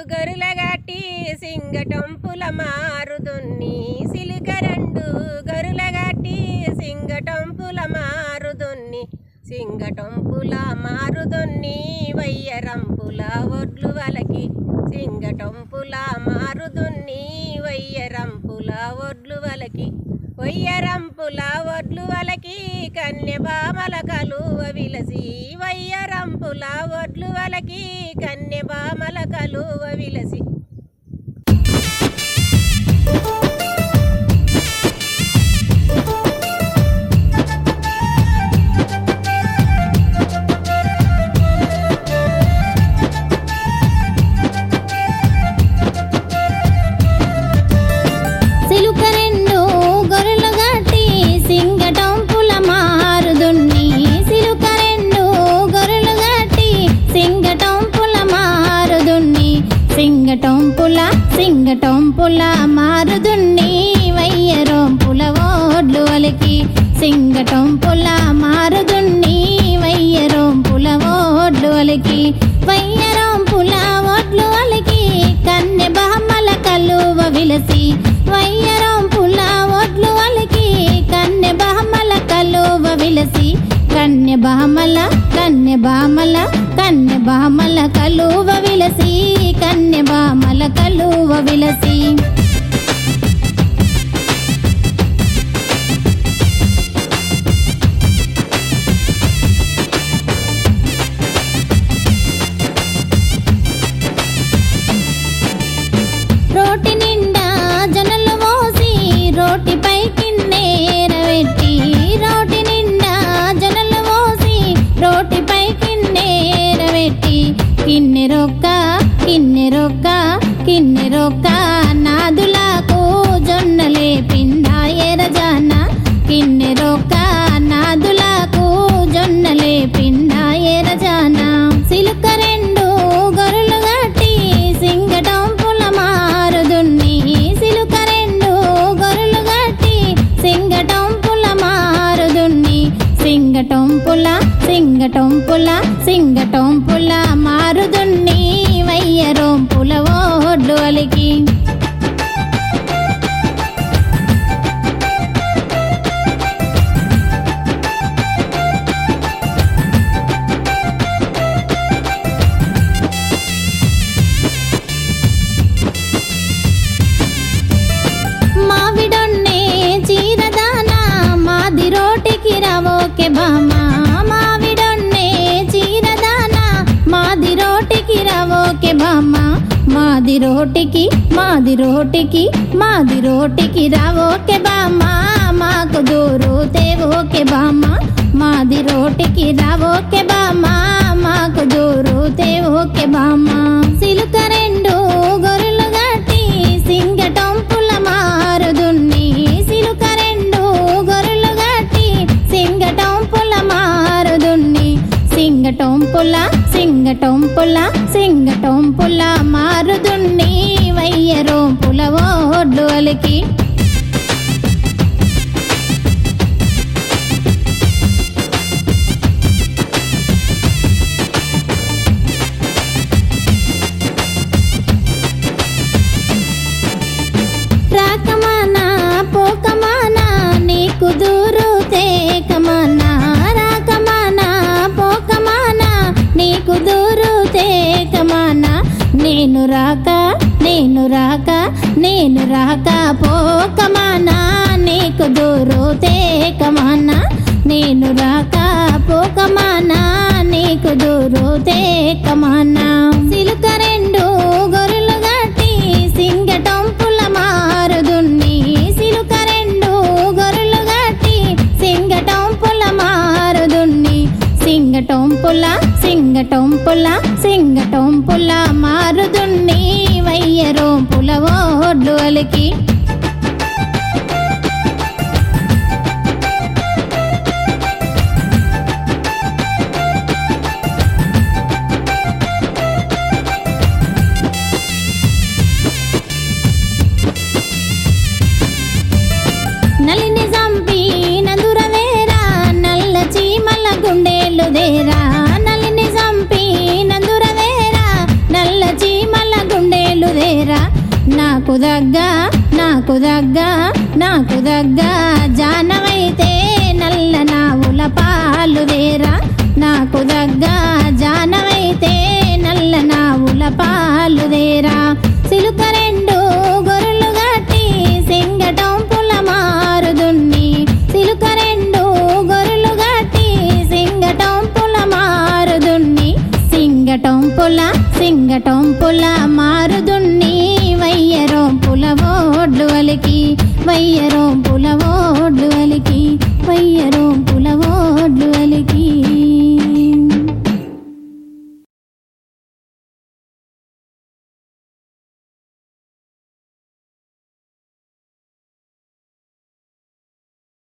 గొరులగట్టి సింగటంపుల మారుదున్ని సిలిక రెండు గొరులగట్టి సింగటంపుల మారుదున్ని సింగటంపుల మారుదున్ని వయ్యరంపుల ఒడ్లు వలకి సింగటంపుల మారుదున్ని వయ్యరంపుల ఒడ్లు వలకి వయ్యరంపుల ఒడ్లు వలకి కన్యబామల కలువ విలసి వయ్యరంపుల ఒడ్లు వలకి కన్యబామల కలువ విలసి సిలుక రెండు గొర్రెలు గట్టి సింగటంపుల మారుదున్ని సిలుక రెండు గొర్రెలు గట్టి సింగటంపుల మారుదున్ని సింగటంపుల సింగటంపుల మారుదున్ని వయ్యరోంపుల ఓడ్లు వలికి సింగటంపుల మారుదున్ని వయ్యరోంపుల ఓడ్లు వలికి వయ్యరోంపుల ఓడ్లు వలికి కన్నె బహమ్మల కలువ విలసి వయ్యరోంపుల ఓడ్లు వలికి కన్నె బహమ్మల కలువ విలసి కన్నె బామల కన్నె బామల కన్నె బామల కలువ విలసి కన్నె బామల కలువ విలసి రోటి నిండా జనలు మోసి రోటిపై కిన్నేరబెట్టి రోటి నిండా జనలు మోసి రోటిపై కిన్నేరబెట్టి కిన్నెరొక్క కిన్నెరొక్క కిన్నెరొక్క నాదులకు జొన్నలే పిండా ఎరజాన కిన్నెరొక్క నాదులకు జొన్నలే పిండా ఎరజాన సిలుక రెండు గొర్రెలు గట్టి సింగటంపుల మారుదున్ని సిలుక రెండు గొర్రెలు గట్టి సింగటంపుల మారుదున్ని సింగటంపుల సింగటంపుల సింగటంపుల మారుదున్ని వయ్యరోంపుల ఓడ్లు అలికి మావిడొన్నే చీరదాన మాది రోటికి రవోకే బామా మావిడొన్నే చీరదాన మాది రోటికి రవోకే బామా మాది రోటికి మాది రోటికి మాది రోటికి రావోకే బామా మాకు దూరు తేవోకే బామా మాది రోటికి రావోకే బామా మాకు దూరు తేవోకే బామా సిలుక రెండు గొర్రెలు గట్టి సింగటంపుల మారుదున్ని సిలుక రెండు గొర్రెలు గట్టి సింగటంపుల మారుదున్ని సింగటంపుల సింగటంపుల సింగటంపుల మారుదున్ని వయ్యరోంపుల ఓడ్లు అలికి రాకమానా పోకమానా నీకు దూరు తేకమానా రాకమానా పోకమానా నీకు దూరు తేకమానా నేను రాక నేను రాక నేను రాక పోకమానా నీకు దూరు తేకమానా నేను రాక పోకమానా నీకు దూరు తేకమానా సిలుక రెండు గొర్రెలు గట్టి సింగటంపుల మారుదున్ని సిలుక రెండు గొర్రెలు గట్టి సింగటంపుల మారుదున్ని సింగటంపుల సింగటంపుల సింగటంపుల మారుదున్ని వయ్యరోంపుల ఓడ్లు అలికి నలిని చంపి నందురవేరా నల్ల చీమల గుండెలు దేరా నలిని చంపి నందురవేరా నల్ల చీమల గుండె నాకు దగ్గ నాకు దగ్గ నాకు దగ్గ జానమైతే నల్ల నావుల పాలుదేరా నాకు దగ్గ జానమైతే నల్ల నావుల పాలుదేరా సిలుక రెండు గొర్రెలు గట్టి సింగటంపుల మారుదున్ని సిలుక రెండు గొర్రెలు గట్టి సింగటంపుల మారుదున్ని సింగటంపుల సింగటంపుల మారుదున్ని వయ్యరోంపుల ఓడ్లు వలికి వయ్యరోంపుల ఓడ్లు వలికి వయ్య